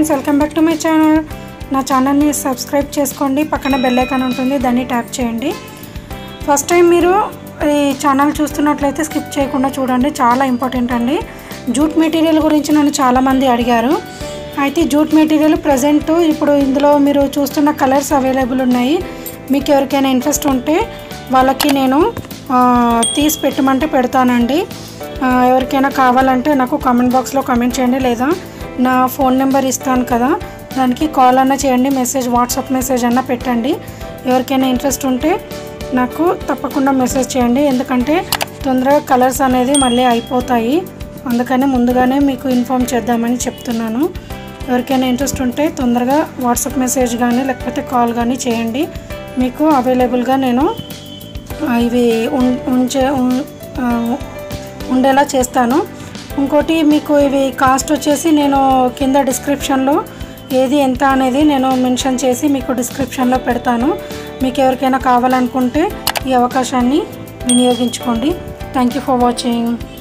friends welcome back to my channel నా ఛానల్ని subscribe చేసుకోండి పక్కన బెల్ ఐకాన్ ఉంటుంది దాన్ని ట్యాప్ చేయండి ఫస్ట్ టైం మీరు ఈ ఛానల్ చూస్తున్నట్లయితే స్కిప్ చేయకుండా చూడండి చాలా ఇంపార్టెంట్ అండి జూట్ మెటీరియల్ గురించి నన్ను చాలామంది అడిగారు అయితే ఈ జూట్ మెటీరియల్ ప్రజెంట్ ఇప్పుడు ఇందులో మీరు చూస్తున్న కలర్స్ అవైలబుల్ ఉన్నాయి మీకు ఎవరికైనా ఇంట్రెస్ట్ ఉంటే వాళ్ళకి నేను ఆ, తీసి పెట్టమంటే పెడతానండి ఆ, ఎవరికైనా కావాలంటే నాకు కామెంట్ బాక్స్లో కామెంట్ చేయండి లేదా నా ఫోన్ నెంబర్ ఇస్తాను కదా దానికి కాల్ అన్న చేయండి మెసేజ్ వాట్సాప్ మెసేజ్ అన్న పెట్టండి ఎవరికైనా ఇంట్రెస్ట్ ఉంటే నాకు తప్పకుండా మెసేజ్ చేయండి ఎందుకంటే తొందరగా కలర్స్ అనేది మళ్ళీ అయిపోతాయి అందుకని ముందుగానే మీకు ఇన్ఫామ్ చేద్దామని చెప్తున్నాను ఎవరికైనా ఇంట్రెస్ట్ ఉంటే తొందరగా వాట్సాప్ మెసేజ్ కానీ లేకపోతే కాల్ కానీ చేయండి మీకు అవైలబుల్గా నేను ఆ, ఇవి ఉం- ఉంచే ఉం- ఆ, ఉండేలా చేస్తాను ఇంకోటి మీకు ఇవి కాస్ట్ వచ్చేసి నేను కింద డిస్క్రిప్షన్లో ఏది ఎంత అనేది నేను మెన్షన్ చేసి మీకు డిస్క్రిప్షన్లో పెడతాను మీకు ఎవరికైనా కావాలనుకుంటే ఈ అవకాశాన్ని వినియోగించుకోండి థ్యాంక్ యూ ఫర్ వాచింగ్